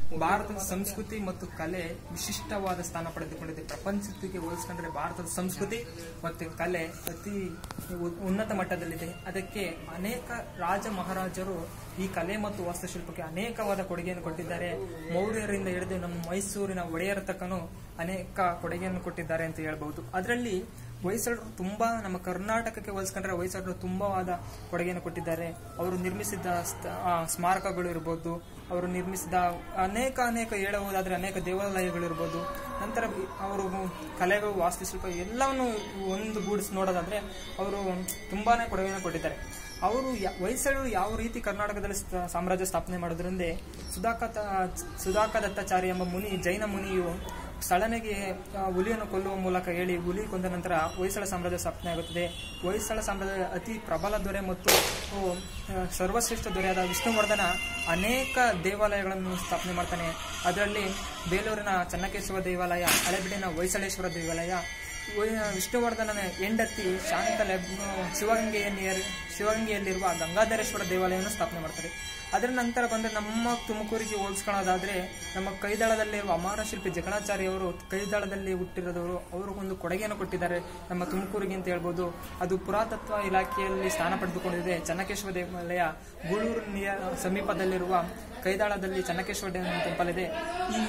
ಭಾರತದ ಸಂಸ್ಕೃತಿ ಮತ್ತು ಕಲೆ ವಿಶಿಷ್ಟವಾದ ಸ್ಥಾನ ಪಡೆದುಕೊಂಡಿದೆ ಪ್ರಪಂಚಕ್ಕೆ ಹೋಲಿಸ್ಕೊಂಡ್ರೆ ಭಾರತದ ಸಂಸ್ಕೃತಿ ಮತ್ತು ಕಲೆ ಅತಿ ಉ- ಉನ್ನತ ಮಟ್ಟದಲ್ಲಿದೆ ಅದಕ್ಕೆ ಅನೇಕ ರಾಜ ಮಹಾರಾಜರು ಈ ಕಲೆ ಮತ್ತು ವಾಸ್ತುಶಿಲ್ಪಕ್ಕೆ ಅನೇಕವಾದ ಕೊಡುಗೆಯನ್ನು ಕೊಟ್ಟಿದ್ದಾರೆ ಮೌರ್ಯರಿಂದ ಹಿಡಿದು ನಮ್ಮ ಮೈಸೂರಿನ ಒಡೆಯರ ತಕ್ಕನು ಅನೇಕ ಕೊಡುಗೆಯನ್ನು ಕೊಟ್ಟಿದ್ದಾರೆ ಅಂತ ಹೇಳ್ಬಹುದು ಅದರಲ್ಲಿ ಹೊಯ್ಸಳರು ತುಂಬಾ ನಮ್ಮ ಕರ್ನಾಟಕಕ್ಕೆ ಹೋಲಿಸ್ಕೊಂಡ್ರೆ ಹೊಯ್ಸಳರು ತುಂಬಾವಾದ ಕೊಡುಗೆಯನ್ನು ಕೊಟ್ಟಿದ್ದಾರೆ ಅವರು ನಿರ್ಮಿಸಿದ ಸ್ಥ- ಆ, ಸ್ಮಾರಕಗಳು ಇರ್ಬೋದು ಅವರು ನಿರ್ಮಿಸಿದ ಅನೇಕ ಅನೇಕ ಹೇಳಬಹುದಾದ್ರೆ ಅನೇಕ ದೇವಾಲಯಗಳು ಇರ್ಬೋದು ನಂತರ ಅವರು ಕಲೆಗಳು ವಾಸ್ತುಶಿಲ್ಪ ಎಲ್ಲವನ್ನು ಒಂದು ಗೂಡಿಸಿ ನೋಡೋದಾದ್ರೆ ಅವರು ತುಂಬಾನೇ ಕೊಡುಗೆಯನ್ನು ಕೊಟ್ಟಿದ್ದಾರೆ ಅವರು ಯ- ಹೊಯ್ಸಳರು ಯಾವ ರೀತಿ ಕರ್ನಾಟಕದಲ್ಲಿ ಸ್ಥ- ಸಾಮ್ರಾಜ್ಯ ಸ್ಥಾಪನೆ ಮಾಡೋದ್ರಿಂದ ಸುಧಾಕತ ಸುಧಾಕ ದತ್ತಾಚಾರ್ಯ ಎಂಬ ಮುನಿ ಜೈನ ಮುನಿಯು ಸ್ಥಳನೆಗೆ ಆ, ಹುಲಿಯನ್ನು ಕೊಲ್ಲುವ ಮೂಲಕ ಹೇಳಿ ಹುಲಿ ಕೊಂದ ನಂತರ ಹೊಯ್ಸಳ ಸಾಮ್ರಾಜ್ಯ ಸ್ಥಾಪನೆ ಆಗುತ್ತದೆ ಹೊಯ್ಸಳ ಸಾಮ್ರಾಜ್ಯ ಅತಿ ಪ್ರಬಲ ದೊರೆ ಮತ್ತು ಓ, ಆ, ಸರ್ವಶ್ರೇಷ್ಠ ದೊರೆಯಾದ ವಿಷ್ಣುವರ್ಧನ ಅನೇಕ ದೇವಾಲಯಗಳನ್ನು ಸ್ಥಾಪನೆ ಮಾಡ್ತಾನೆ ಅದರಲ್ಲಿ ಬೇಲೂರಿನ ಚನ್ನಕೇಶವ ದೇವಾಲಯ ಹಳೆಬಿಡಿನ ಹೊಯ್ಸಳೇಶ್ವರ ದೇವಾಲಯ ವೈ- ವಿಷ್ಣುವರ್ಧನನ ಹೆಂಡತಿ ಶಾಂತಲೆ ಶಿವಗಂಗೆಯಲ್ಲಿ ಶಿವಗಂಗೆಯಲ್ಲಿರುವ ಗಂಗಾಧರೇಶ್ವರ ದೇವಾಲಯವನ್ನು ಸ್ಥಾಪನೆ ಮಾಡ್ತಾರೆ ಅದರ ನಂತರ ಬಂದ್ರೆ ನಮ್ಮ ತುಮಕೂರಿಗೆ ಹೋಲಿಸ್ಕೊಳ್ಳೋದಾದ್ರೆ ನಮ್ಮ ಕೈದಾಳದಲ್ಲಿರುವ ಅಮರ ಶಿಲ್ಪಿ ಜಗಣಾಚಾರ್ಯ ಅವರು ಕೈದಾಳದಲ್ಲಿ ಹುಟ್ಟಿರೋದವರು ಅವರು ಒಂದು ಕೊಡುಗೆಯನ್ನು ಕೊಟ್ಟಿದ್ದಾರೆ ನಮ್ಮ ತುಮಕೂರಿಗೆ ಅಂತ ಹೇಳ್ಬೋದು ಅದು ಪುರಾತತ್ವ ಇಲಾಖೆಯಲ್ಲಿ ಸ್ಥಾನ ಪಡೆದುಕೊಂಡಿದೆ ಚನ್ನಕೇಶ್ವರ ದೇವಾಲಯ ಗೂಳೂರು ನಿಯ- ಸಮೀಪದಲ್ಲಿರುವ ಕೈದಾಳದಲ್ಲಿ ಚನ್ನಕೇಶ್ವರ ಟೆಂಪಲ್ ಇದೆ ಈ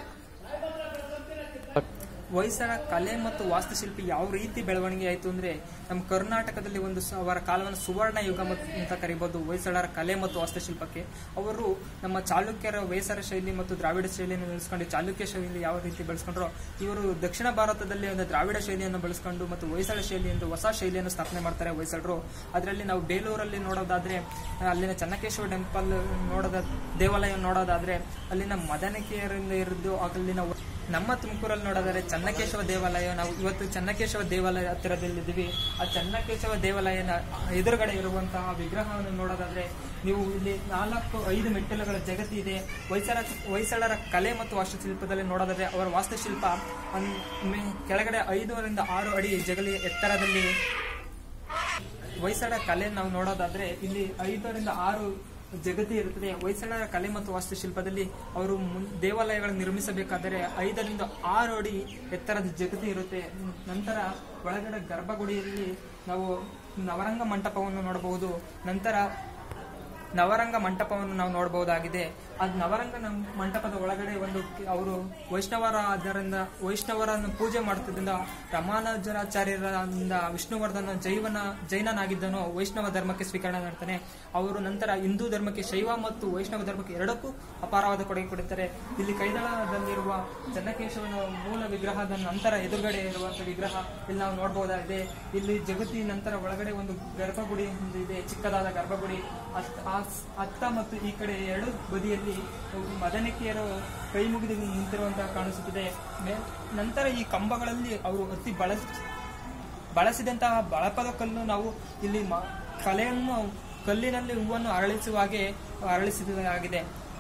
ಹೊಯ್ಸಳ ಕಲೆ ಮತ್ತು ವಾಸ್ತುಶಿಲ್ಪಿ ಯಾವ ರೀತಿ ಬೆಳವಣಿಗೆ ಆಯಿತು ಅಂದ್ರೆ ನಮ್ಮ ಕರ್ನಾಟಕದಲ್ಲಿ ಒಂದು ಸ- ಅವರ ಕಾಲವನ್ನು ಸುವರ್ಣ ಯುಗ ಮತ್ತು ಅಂತ ಕರಿಬಹುದು ಹೊಯ್ಸಳರ ಕಲೆ ಮತ್ತು ವಾಸ್ತುಶಿಲ್ಪಕ್ಕೆ ಅವರು ನಮ್ಮ ಚಾಲುಕ್ಯರ ಹೊಯ್ಸಳ ಶೈಲಿ ಮತ್ತು ದ್ರಾವಿಡ ಶೈಲಿಯನ್ನು ಬೆಳೆಸ್ಕೊಂಡು ಚಾಲುಕ್ಯ ಶೈಲಿ ಯಾವ ರೀತಿ ಬೆಳೆಸ್ಕೊಂಡ್ರೋ ಇವರು ದಕ್ಷಿಣ ಭಾರತದಲ್ಲಿ ಒಂದು ದ್ರಾವಿಡ ಶೈಲಿಯನ್ನು ಬೆಳೆಸ್ಕೊಂಡು ಮತ್ತು ಹೊಯ್ಸಳ ಶೈಲಿ ಎಂದು ಹೊಸ ಶೈಲಿಯನ್ನು ಸ್ಥಾಪನೆ ಮಾಡ್ತಾರೆ ಹೊಯ್ಸಳರು ಅದರಲ್ಲಿ ನಾವು ಬೇಲೂರಲ್ಲಿ ನೋಡೋದಾದ್ರೆ ಆ, ಅಲ್ಲಿನ ಚನ್ನಕೇಶ್ವರ ಟೆಂಪಲ್ ನೋಡೋದ ದೇವಾಲಯ ನೋಡೋದಾದ್ರೆ ಅಲ್ಲಿನ ಮದನಿಕೆಯರಿಂದ ಇರಿದ್ದು ಅಲ್ಲಿನ ನಮ್ಮ ತುಮಕೂರಲ್ಲಿ ನೋಡೋದಾದ್ರೆ ಚನ್ನಕೇಶವ ದೇವಾಲಯ ನಾವು ಇವತ್ತು ಚನ್ನಕೇಶವ ದೇವಾಲಯ ಹತ್ತಿರದಲ್ಲಿದ್ದೀವಿ ಆ ಚನ್ನಕೇಶವ ದೇವಾಲಯನ ಎದುರುಗಡೆ ಇರುವಂತಹ ವಿಗ್ರಹವನ್ನು ನೋಡೋದಾದ್ರೆ ನೀವು ಇಲ್ಲಿ ನಾಲ್ಕು ಐದು ಮೆಟ್ಟಿಲುಗಳ ಜಗತಿ ಇದೆ ಹೊಯ್ಸಳ ಹೊಯ್ಸಳರ ಕಲೆ ಮತ್ತು ವಾಸ್ತುಶಿಲ್ಪದಲ್ಲಿ ನೋಡೋದಾದ್ರೆ ಅವರ ವಾಸ್ತುಶಿಲ್ಪ ಒಂದ್ ಮೆ- ಕೆಳಗಡೆ ಐದರಿಂದ ಆರು ಅಡಿ ಜಗಲಿ ಎತ್ತರದಲ್ಲಿ ಹೊಯ್ಸಳ ಕಲೆ ನಾವು ನೋಡೋದಾದ್ರೆ ಇಲ್ಲಿ ಐದರಿಂದ ಆರು ಜಗತಿ ಇರುತ್ತದೆ ಹೊಯ್ಸಳರ ಕಲೆ ಮತ್ತು ವಾಸ್ತುಶಿಲ್ಪದಲ್ಲಿ ಅವರು ಮುನ್- ದೇವಾಲಯಗಳನ್ನು ನಿರ್ಮಿಸಬೇಕಾದರೆ ಐದರಿಂದ ಆರು ಅಡಿ ಎತ್ತರದ ಜಗತಿ ಇರುತ್ತೆ ನಂತರ ಒಳಗಡೆ ಗರ್ಭಗುಡಿಯಲ್ಲಿ ನಾವು ನವರಂಗ ಮಂಟಪವನ್ನು ನೋಡಬಹುದು ನಂತರ ನವರಂಗ ಮಂಟಪವನ್ನು ನಾವು ನೋಡಬಹುದಾಗಿದೆ ಅದು ನವರಂಗ ನಮ್- ಮಂಟಪದ ಒಳಗಡೆ ಒಂದು ಕಿ- ಅವರು ವೈಷ್ಣವರ ಆದ್ದರಿಂದ ವೈಷ್ಣವರನ್ನು ಪೂಜೆ ಮಾಡುತ್ತಿದ್ದರಿಂದ ರಮಾನುಜರಾಚಾರ್ಯರಿಂದ ವಿಷ್ಣುವರ್ಧನ ಜೈವನ ಜೈನನಾಗಿದ್ದನು ವೈಷ್ಣವ ಧರ್ಮಕ್ಕೆ ಸ್ವೀಕರಣೆ ಮಾಡ್ತಾನೆ ಅವರು ನಂತರ ಹಿಂದೂ ಧರ್ಮಕ್ಕೆ ಶೈವ ಮತ್ತು ವೈಷ್ಣವ ಧರ್ಮಕ್ಕೆ ಎರಡಕ್ಕೂ ಅಪಾರವಾದ ಕೊಡುಗೆ ಕೊಡುತ್ತಾರೆ ಇಲ್ಲಿ ಕೈದಳದಲ್ಲಿರುವ ಚನ್ನಕೇಶವನ ಮೂಲ ವಿಗ್ರಹದ ನಂತರ ಎದುರುಗಡೆ ಇರುವಂತಹ ವಿಗ್ರಹ ಇಲ್ಲಿ ನಾವು ನೋಡಬಹುದಾಗಿದೆ ಇಲ್ಲಿ ಜಗತಿ ನಂತರ ಒಳಗಡೆ ಒಂದು ಗರ್ಭಗುಡಿ ಒಂದು ಇದೆ ಚಿಕ್ಕದಾದ ಗರ್ಭಗುಡಿ ಅತ್- ಆ ಸ್- ಅತ್ತ ಮತ್ತು ಈ ಕಡೆ ಎರಡು ಬದಿಯಲ್ಲಿ ಮದನಿಕೆಯರು ಕೈ ಮುಗಿದು ನಿಂತಿರುವಂತಹ ಕಾಣಿಸುತ್ತದೆ ಮೇ- ನಂತರ ಈ ಕಂಬಗಳಲ್ಲಿ ಅವರು ಅತಿ ಬಳಸ ಬಳಸಿದಂತಹ ಬಳಪದ ಕಲ್ಲು ನಾವು ಇಲ್ಲಿ ಮ- ಕಲೆಯನ್ನು ಕಲ್ಲಿನಲ್ಲಿ ಹೂವನ್ನು ಅರಳಿಸುವ ಹಾಗೆ ಅರಳಿಸಿದಾಗಿದೆ